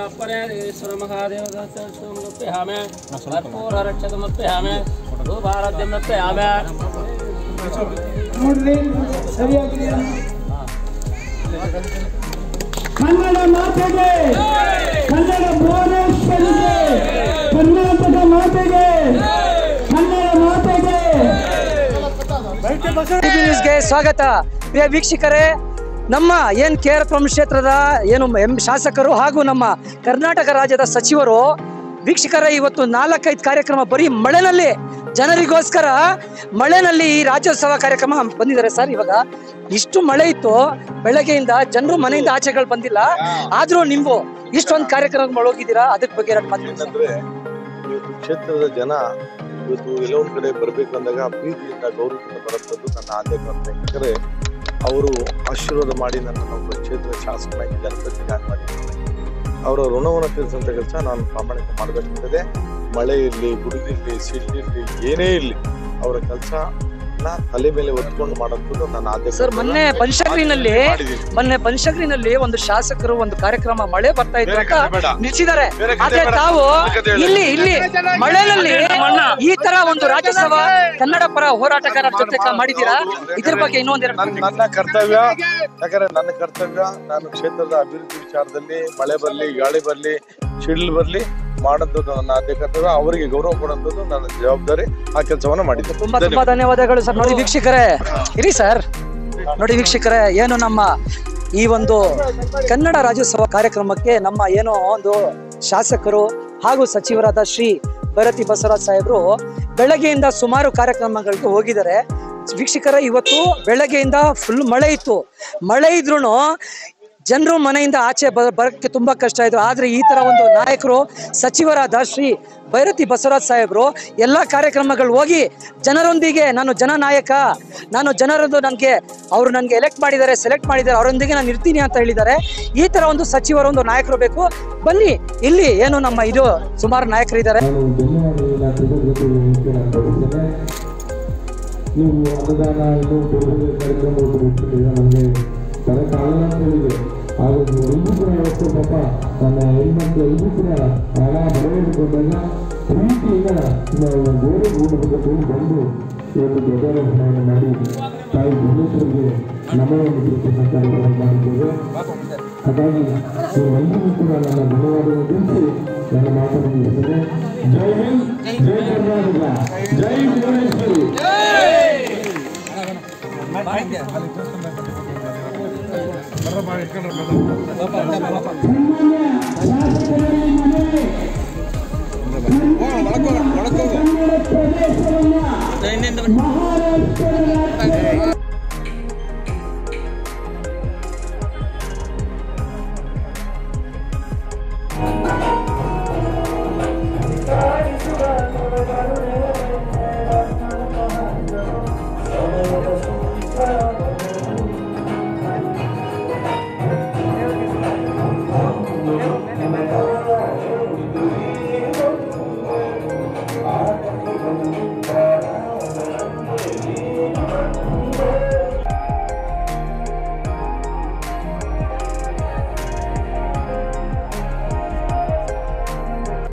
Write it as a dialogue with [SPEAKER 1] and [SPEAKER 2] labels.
[SPEAKER 1] ಪರೇಶ್ವರ ಮಹಾದೇವ ಸಮರ್ಪಯಾಮೆ ಕರ್ಪೂರ ರಕ್ಷ ಸಮರ್ಪಯಾಮೆ ಧೂಪಾರಾಧ್ಯ ಸಮರ್ಪಯಾಮೆ
[SPEAKER 2] ನೋಡ್ರಿ ಸರಿಯಾಗಿ ಕನ್ನಡ ಮಾತೆಗೆ ಕನ್ನಡ ಭುವನೇಶ್ವರಿಗೆ ಕರ್ನಾಟಕ ಮಾತೆಗೆ ಕನ್ನಡ ಮಾತೆಗೆ
[SPEAKER 3] ಟಿವಿ ನ್ಯೂಸ್ಗೆ ಸ್ವಾಗತ ಪ್ರಿಯ ವೀಕ್ಷಕರೇ ನಮ್ಮ ಏನ್ ಕೆ ಆರ್ ಪುರಂ ಕ್ಷೇತ್ರದ ಏನು ಎಂ ಶಾಸಕರು ಹಾಗೂ ನಮ್ಮ ಕರ್ನಾಟಕ ರಾಜ್ಯದ ಸಚಿವರು ವೀಕ್ಷಕರ ಇವತ್ತು ನಾಲ್ಕೈದು ಕಾರ್ಯಕ್ರಮ ಬರೀ ಮಳೆನಲ್ಲಿ ಜನರಿಗೋಸ್ಕರ ಮಳೆನಲ್ಲಿ ಈ ರಾಜ್ಯೋತ್ಸವ ಕಾರ್ಯಕ್ರಮ ಬಂದಿದ್ದಾರೆ ಸರ್ ಇವಾಗ ಇಷ್ಟು ಮಳೆ ಇತ್ತು ಬೆಳಗ್ಗೆಯಿಂದ ಜನರು ಮನೆಯಿಂದ ಆಚೆಗಳು ಬಂದಿಲ್ಲ ಆದ್ರೂ ನೀವು ಇಷ್ಟೊಂದು ಕಾರ್ಯಕ್ರಮ ಹೋಗಿದ್ದೀರಾ ಅದ್ರ ಬಗ್ಗೆ ಎರಡು ಮಾತು ಹೇಳಿ ಸರ್.
[SPEAKER 4] ಏನಂದ್ರೆ ಇವತ್ತು ಕ್ಷೇತ್ರದ ಜನ ಇವತ್ತು ಎಲ್ಲೊಂದ್ ಕಡೆ ಬರ್ಬೇಕು ಅಂದಾಗ ಪ್ರೀತಿಯಿಂದ ಗೌರವದಿಂದ ಬರುವಂಥದ್ದು ನನ್ನ ಆದ್ಯತೆ ಅಂತ ಯಾಕಂದ್ರೆ ಅವರು ಆಶೀರ್ವಾದ ಮಾಡಿ ನನ್ನ ಒಬ್ಬ ಕ್ಷೇತ್ರ ಶಾಸಕನಾಗಿ ಜನಪ್ರತಿನಿಧಿ ಮಾಡಿದ್ದಾರೆ ಅವರ ಋಣವನ್ನು ತೀರಿಸುವಂತ ಕೆಲಸ ನಾನು ಪ್ರಾಮಾಣಿಕ ಮಾಡಬೇಕಾಗ್ತದೆ ಮಳೆ ಇರಲಿ ಗುಡುಗಿರ್ಲಿ ಸಿಡ್ಲಿರ್ಲಿ ಏನೇ ಇರಲಿ ಅವರ ಕೆಲಸ ತಲೆ ಮೇಲೆ ಹೊತ್ಕೊಂಡು ಮಾಡೋದು ನನ್ನ ಆದ್ಯತೆ
[SPEAKER 3] ಸರ್ ಮೊನ್ನೆ ಪಂಚಗ್ರಿನಲ್ಲಿ ಮೊನ್ನೆ ಪಂಚಗ್ರಿನಲ್ಲಿ ಒಂದು ಶಾಸಕರು ಒಂದು ಕಾರ್ಯಕ್ರಮ ಮಳೆ ಬರ್ತಾ ಇತ್ತು ಅಂತ
[SPEAKER 4] ಬೇಡ.
[SPEAKER 3] ನಿಲ್ಸಿದ್ದಾರೆ
[SPEAKER 4] ಬೇರೆ ಕಥೆ
[SPEAKER 3] ಆದ್ರೆ
[SPEAKER 4] ಬೇಡ.
[SPEAKER 3] ತಾವು
[SPEAKER 4] ಬೇರೆ ಕಥೆ ಹೇಳಿ.
[SPEAKER 3] ಇಲ್ಲಿ ಇಲ್ಲಿ ಮಳೆನಲ್ಲಿ ಈ ತರ ಒಂದು ರಾಜ್ಯೋತ್ಸವ ಕನ್ನಡ ಪರ ಹೋರಾಟಗಾರರ ಜೊತೆ ಕ- ಮಾಡಿದ್ದೀರಾ ಇದ್ರ ಬಗ್ಗೆ ಇನ್ನೊಂದೆರಡು
[SPEAKER 4] ನನ್ನ ನನ್ನ ಕರ್ತವ್ಯ ಯಾಕಂದ್ರೆ ನನ್ನ ಕರ್ತವ್ಯ ನಾನು ಕ್ಷೇತ್ರದ ಅಭಿವೃದ್ಧಿ ವಿಚಾರದಲ್ಲಿ ಮಳೆ ಬರ್ಲಿ ಗಾಳಿ ಬರ್ಲಿ ಸಿಡ್ಲು ಬರ್ಲಿ ಮಾಡೋದು ನನ್ನ ಆದ್ಯ ಕರ್ತವ್ಯ ಅವರಿಗೆ ಗೌರವ ಕೊಡುವಂಥದ್ದು ನನ್ನ ಜವಾಬ್ದಾರಿ ಆ ಕೆಲಸವನ್ನ ಮಾಡಿದ್ದೆ
[SPEAKER 3] ತುಂಬಾ ತುಂಬಾ ಧನ್ಯವಾದಗಳು ಸರ್ ನೋಡಿ ವೀಕ್ಷಕರೇ ಇರಿ ಸರ್ ನೋಡಿ ವೀಕ್ಷಕರೇ ಏನು ನಮ್ಮ ಈ ಒಂದು ಕನ್ನಡ ರಾಜ್ಯೋತ್ಸವ ಕಾರ್ಯಕ್ರಮಕ್ಕೆ ನಮ್ಮ ಏನೋ ಒಂದು ಶಾಸಕರು ಹಾಗೂ ಸಚಿವರಾದ ಶ್ರೀ ಭರತಿ ಬಸವರಾಜ್ ಸಾಹೇಬರು ಬೆಳಗ್ಗೆಯಿಂದ ಸುಮಾರು ಕಾರ್ಯಕ್ರಮಗಳಿಗೆ ಹೋಗಿದ್ದಾರೆ ವೀಕ್ಷಕರ ಇವತ್ತು ಬೆಳಗ್ಗೆಯಿಂದ ಫುಲ್ ಮಳೆ ಇತ್ತು ಮಳೆ ಇದ್ರೂ ಜನರು ಮನೆಯಿಂದ ಆಚೆ ಬ ಬರೋಕ್ಕೆ ತುಂಬಾ ಕಷ್ಟ ಆಯಿತು ಆದರೆ ಈ ಥರ ಒಂದು ನಾಯಕರು ಸಚಿವರಾದ ಶ್ರೀ ಭೈರತಿ ಬಸವರಾಜ್ ಸಾಹೇಬರು ಎಲ್ಲ ಕಾರ್ಯಕ್ರಮಗಳು ಹೋಗಿ ಜನರೊಂದಿಗೆ ನಾನು ಜನನಾಯಕ ನಾನು ಜನರದ್ದು ನನಗೆ ಅವರು ನನಗೆ ಎಲೆಕ್ಟ್ ಮಾಡಿದ್ದಾರೆ ಸೆಲೆಕ್ಟ್ ಮಾಡಿದ್ದಾರೆ ಅವರೊಂದಿಗೆ ನಾನು ಇರ್ತೀನಿ ಅಂತ ಹೇಳಿದ್ದಾರೆ ಈ ಥರ ಒಂದು ಸಚಿವರು ಒಂದು ನಾಯಕರು ಬೇಕು ಬನ್ನಿ ಇಲ್ಲಿ ಏನು ನಮ್ಮ ಇದು ಸುಮಾರು ನಾಯಕರಿದ್ದಾರೆ
[SPEAKER 5] ನಾನು ಧನ್ಯವಾದಗಳನ್ನ ಕೃತಜ್ಞತೆ ವ್ಯಕ್ತಪಡಿಸ್ತೇನೆ ನೀವು ಅನುದಾನ ಇನ್ನೂ ಬೇರೆ ಬೇರೆ ಕಾರ್ಯಕ್ರಮಗಳು ಇಟ್ಕೊಂಡಿದ್ದೀರ ನಮಗೆ ಬರೋಕ್ಕಾಗಲ್ಲ ಅಂತ ಹೇಳಿದೆ ಆದರೆ ನೀವು ಎಲ್ಲರೂ ಕೂಡ ಇವತ್ತು ಪಾಪ ನನ್ನ ಹೆಣ್ಮಕ್ಳು ಎಲ್ಲರೂ ಕೂಡ ಹಣ ಬರಬೇಕೊಂಡಾಗ ಪ್ರೀತಿಯಿಂದ ನಾವು ಬೇರೆ ಊಟಕ್ಕೆ ಬಂದು ಇವತ್ತು ಧ್ವಜಾರೋಹಣವನ್ನು ಮಾಡಿ ತಾಯಿ ಭುವನೇಶ್ವರಿಗೆ ನಮನವನ್ನು ತಿಳಿಸುವಂಥ ಕಾರ್ಯಕ್ರಮ ಮಾಡಿದ್ದೇವೆ ಹಾಗಾಗಿ ನೀವೆಲ್ಲರಿಗೂ ಕೂಡ ನನ್ನ ಧನ್ಯವಾದಗಳು ತಿಳಿಸಿ ನನ್ನ ಮಾತನ್ನು ಮುಗಿಸ್ತೇನೆ ಜೈ ಹಿಂದ್ ಜೈ ಕರ್ನಾಟಕ ಜೈ ಭುವನೇಶ್ವರಿ
[SPEAKER 2] ಮಹಾರಾಷ್ಟ್ರದ